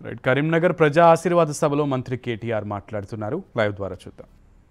right Karimnagar ప్రజా ఆశీర్వాద సభలో మంత్రి కేటీఆర్ మాట్లాడుతున్నారు లైవ్ ద్వారా చూద్దాం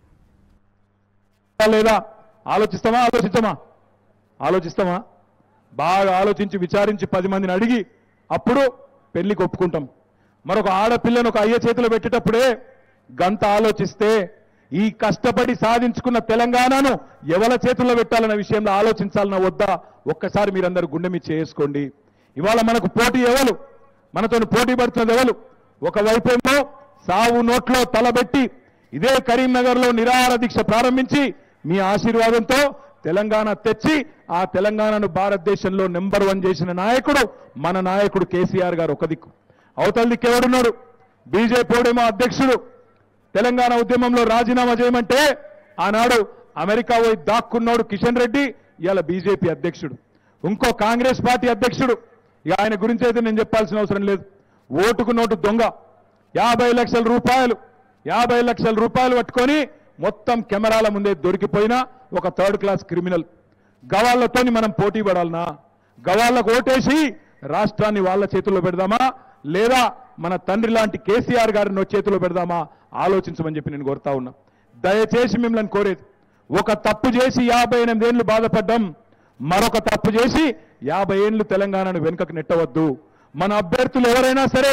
లేదా ఆలోచిస్తామా ఆలోచించమా ఆలోచిస్తామా బాగా ఆలోచించి విచారించి పది మందిని అడిగి అప్పుడు పెళ్లికి ఒప్పుకుంటాం మరొక ఆడపిల్లను ఒక అయ్య చేతిలో పెట్టేటప్పుడే గంత ఆలోచిస్తే ఈ కష్టపడి సాధించుకున్న తెలంగాణను ఎవల చేతుల్లో పెట్టాలన్న విషయంలో ఆలోచించాలన్న వద్దా ఒక్కసారి మీరందరూ గుండె మీద చేసుకోండి ఇవాళ మనకు పోటీ ఎవరు మనతో పోటీ పడుతున్నది ఎవరు ఒకవైపేమో సావు నోట్లో తలబెట్టి ఇదే కరీంనగర్లో నిరాహార దీక్ష ప్రారంభించి మీ ఆశీర్వాదంతో తెలంగాణ తెచ్చి ఆ తెలంగాణను భారతదేశంలో నెంబర్ వన్ చేసిన నాయకుడు మన నాయకుడు కేసీఆర్ గారు ఒక దిక్కు అవతల దిక్కు ఎవడున్నాడు బీజేపీ అధ్యక్షుడు తెలంగాణ ఉద్యమంలో రాజీనామా చేయమంటే ఆనాడు అమెరికా పోయి దాక్కున్నాడు కిషన్ రెడ్డి ఇవాళ బీజేపీ అధ్యక్షుడు ఇంకో కాంగ్రెస్ పార్టీ అధ్యక్షుడు ఇక ఆయన గురించి అయితే నేను చెప్పాల్సిన అవసరం లేదు ఓటుకు నోటు దొంగ యాభై లక్షల రూపాయలు యాభై లక్షల రూపాయలు పట్టుకొని మొత్తం కెమెరాల ముందే దొరికిపోయిన ఒక థర్డ్ క్లాస్ క్రిమినల్ గవాళ్లతోని మనం పోటీ పడాలనా గవాళ్ళకు ఓటేసి రాష్ట్రాన్ని వాళ్ళ చేతుల్లో పెడదామా లేదా మన తండ్రి లాంటి కేసీఆర్ గారిని చేతిలో పెడదామా ఆలోచించమని చెప్పి నేను కోరుతా ఉన్నా దయచేసి మిమ్మల్ని కోరేది ఒక తప్పు చేసి యాభై ఎనిమిదేళ్లు బాధపడ్డం మరొక తప్పు చేసి యాభై ఏళ్ళు తెలంగాణను వెనుకకు నెట్టవద్దు మన అభ్యర్థులు ఎవరైనా సరే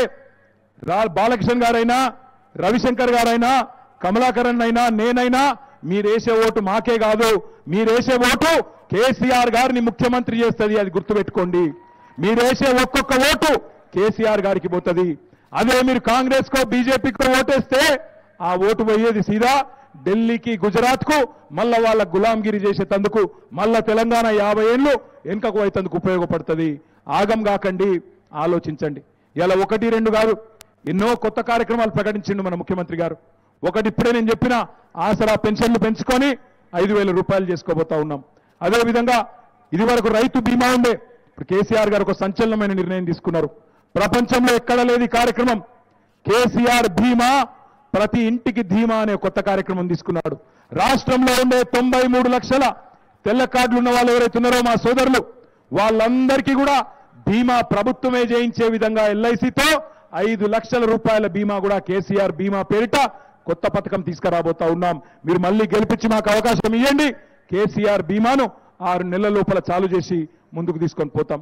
రా బాలకృష్ణ గారైనా రవిశంకర్ గారైనా కమలాకరణ్ అయినా నేనైనా మీరేసే ఓటు మాకే కాదు మీరేసే ఓటు కేసీఆర్ గారిని ముఖ్యమంత్రి చేస్తుంది అది గుర్తుపెట్టుకోండి మీరేసే ఒక్కొక్క ఓటు కేసీఆర్ గారికి పోతుంది అదే మీరు కాంగ్రెస్ కో బీజేపీకో ఓటేస్తే ఆ ఓటు పోయేది సీదా ఢిల్లీకి గుజరాత్ కు మళ్ళా వాళ్ళ గులాంగిరి చేసేటందుకు మళ్ళా తెలంగాణ యాభై ఏళ్ళు వెనుకకు పోయేందుకు ఉపయోగపడుతుంది ఆగం కాకండి ఆలోచించండి ఇలా ఒకటి రెండు కాదు ఎన్నో కొత్త కార్యక్రమాలు ప్రకటించిండు మన ముఖ్యమంత్రి గారు ఒకటి ఇప్పుడే నేను చెప్పిన ఆసరా పెన్షన్లు పెంచుకొని ఐదు వేల రూపాయలు చేసుకోబోతా ఉన్నాం అదేవిధంగా ఇది వరకు రైతు బీమా ఉండే ఇప్పుడు కేసీఆర్ గారు ఒక సంచలనమైన నిర్ణయం తీసుకున్నారు ప్రపంచంలో ఎక్కడ లేదు ఈ కార్యక్రమం కేసీఆర్ భీమా ప్రతి ఇంటికి ధీమా అనే కొత్త కార్యక్రమం తీసుకున్నాడు రాష్ట్రంలో ఉండే తొంభై మూడు లక్షల తెల్ల కార్డులు ఉన్న వాళ్ళు ఎవరైతే ఉన్నారో మా సోదరులు వాళ్ళందరికీ కూడా బీమా ప్రభుత్వమే చేయించే విధంగా ఎల్ఐసితో ఐదు లక్షల రూపాయల బీమా కూడా కేసీఆర్ బీమా పేరిట కొత్త పథకం తీసుకురాబోతా ఉన్నాం మీరు మళ్ళీ గెలిపించి మాకు అవకాశం ఇవ్వండి కేసీఆర్ బీమాను ఆరు నెలల లోపల చాలు చేసి ముందుకు తీసుకొని పోతాం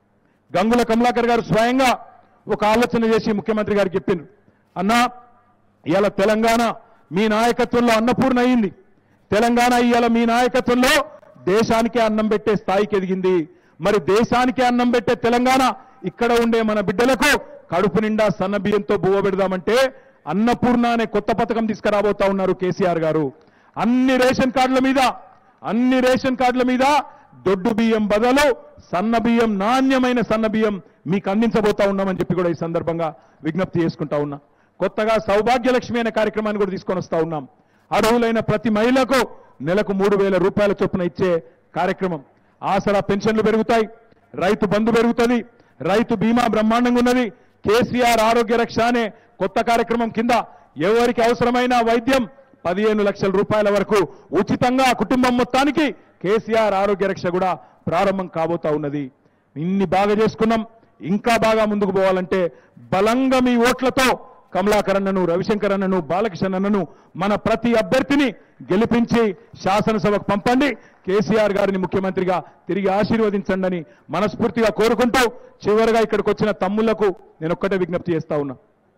గంగుల కమలాకర్ గారు స్వయంగా ఒక ఆలోచన చేసి ముఖ్యమంత్రి గారికి చెప్పిండ్రు అన్నా ఇవాళ తెలంగాణ మీ నాయకత్వంలో అన్నపూర్ణ అయింది తెలంగాణ ఇవాళ మీ నాయకత్వంలో దేశానికే అన్నం పెట్టే స్థాయికి ఎదిగింది మరి దేశానికే అన్నం పెట్టే తెలంగాణ ఇక్కడ ఉండే మన బిడ్డలకు కడుపు నిండా సన్న బియ్యంతో బువ్వ పెడదామంటే అన్నపూర్ణ అనే కొత్త పథకం తీసుకురాబోతా ఉన్నారు కేసీఆర్ గారు అన్ని రేషన్ కార్డుల మీద అన్ని రేషన్ కార్డుల మీద దొడ్డు బియ్యం బదులు సన్న బియ్యం నాణ్యమైన సన్న బియ్యం మీకు అందించబోతా ఉన్నామని చెప్పి కూడా ఈ సందర్భంగా విజ్ఞప్తి చేసుకుంటా ఉన్నా కొత్తగా సౌభాగ్యలక్ష్మి అనే కార్యక్రమాన్ని కూడా తీసుకొని వస్తా ఉన్నాం అర్హులైన ప్రతి మహిళకు నెలకు మూడు వేల రూపాయల చొప్పున ఇచ్చే కార్యక్రమం ఆసరా పెన్షన్లు పెరుగుతాయి రైతు బంధు పెరుగుతుంది రైతు బీమా బ్రహ్మాండంగా ఉన్నది కేసీఆర్ ఆరోగ్య రక్ష అనే కొత్త కార్యక్రమం కింద ఎవరికి అవసరమైన వైద్యం పదిహేను లక్షల రూపాయల వరకు ఉచితంగా కుటుంబం మొత్తానికి కేసీఆర్ ఆరోగ్య రక్ష కూడా ప్రారంభం కాబోతా ఉన్నది ఇన్ని బాగా చేసుకున్నాం ఇంకా బాగా ముందుకు పోవాలంటే బలంగా మీ ఓట్లతో కమలాకరన్నను రవిశంకర్ అన్నను బాలకృష్ణ అన్నను మన ప్రతి అభ్యర్థిని గెలిపించి శాసనసభకు పంపండి కేసీఆర్ గారిని ముఖ్యమంత్రిగా తిరిగి ఆశీర్వదించండి అని మనస్ఫూర్తిగా కోరుకుంటూ చివరిగా ఇక్కడికి వచ్చిన తమ్ముళ్లకు నేను ఒక్కటే విజ్ఞప్తి చేస్తా ఉన్నా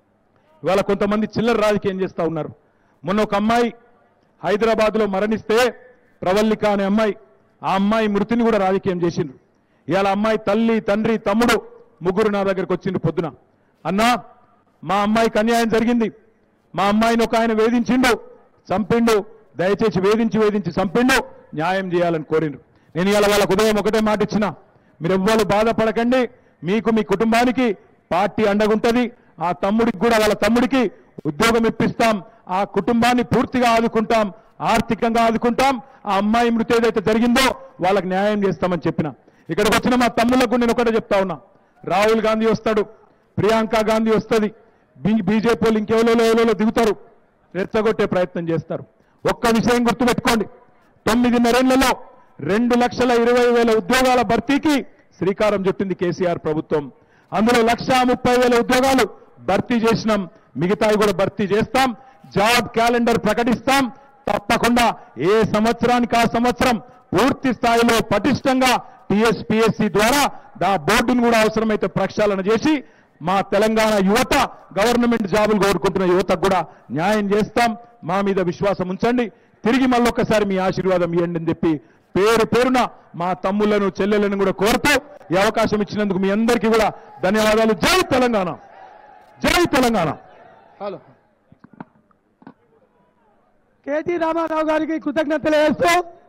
ఇవాళ కొంతమంది చిల్లర రాజకీయం చేస్తా ఉన్నారు మొన్న ఒక అమ్మాయి హైదరాబాద్లో మరణిస్తే ప్రవల్లిక అనే అమ్మాయి ఆ అమ్మాయి మృతిని కూడా రాజకీయం చేసిండ్రు ఇవాళ అమ్మాయి తల్లి తండ్రి తమ్ముడు ముగ్గురు నా దగ్గరికి వచ్చిండ్రు పొద్దున అన్నా మా అమ్మాయికి అన్యాయం జరిగింది మా అమ్మాయిని ఒక ఆయన వేధించిండు చంపిండు దయచేసి వేధించి వేధించి చంపిండు న్యాయం చేయాలని కోరిండ్రు నేను ఇవాళ వాళ్ళకు ఉదయం ఒకటే మాట ఇచ్చిన మీరు ఎవ్వరు బాధపడకండి మీకు మీ కుటుంబానికి పార్టీ అండగుంటది ఆ తమ్ముడికి కూడా వాళ్ళ తమ్ముడికి ఉద్యోగం ఇప్పిస్తాం ఆ కుటుంబాన్ని పూర్తిగా ఆదుకుంటాం ఆర్థికంగా ఆదుకుంటాం ఆ అమ్మాయి మృతి ఏదైతే జరిగిందో వాళ్ళకి న్యాయం చేస్తామని చెప్పిన ఇక్కడికి వచ్చిన మా తమ్ముళ్లకు నేను ఒకటే చెప్తా ఉన్నా రాహుల్ గాంధీ వస్తాడు ప్రియాంక గాంధీ వస్తుంది బీజేపీ వాళ్ళు ఇంకెవలో ఎవలో దిగుతారు రెచ్చగొట్టే ప్రయత్నం చేస్తారు ఒక్క విషయం గుర్తుపెట్టుకోండి తొమ్మిదిన్నరేళ్లలో రెండు లక్షల ఇరవై వేల ఉద్యోగాల భర్తీకి శ్రీకారం చుట్టింది కేసీఆర్ ప్రభుత్వం అందులో లక్ష ముప్పై వేల ఉద్యోగాలు భర్తీ చేసినాం మిగతావి కూడా భర్తీ చేస్తాం జాబ్ క్యాలెండర్ ప్రకటిస్తాం తప్పకుండా ఏ సంవత్సరానికి ఆ సంవత్సరం పూర్తి స్థాయిలో పటిష్టంగా టీఎస్పీఎస్సీ ద్వారా దా బోర్డును కూడా అవసరమైతే ప్రక్షాళన చేసి మా తెలంగాణ యువత గవర్నమెంట్ జాబులు కోరుకుంటున్న యువతకు కూడా న్యాయం చేస్తాం మా మీద విశ్వాసం ఉంచండి తిరిగి మళ్ళొక్కసారి మీ ఆశీర్వాదం ఇవ్వండి అని చెప్పి పేరు పేరున మా తమ్ముళ్లను చెల్లెలను కూడా కోరుతూ ఈ అవకాశం ఇచ్చినందుకు మీ అందరికీ కూడా ధన్యవాదాలు జై తెలంగాణ జై తెలంగాణ హలో కేటీ రామారావు గారికి కృతజ్ఞతలు వేస్తూ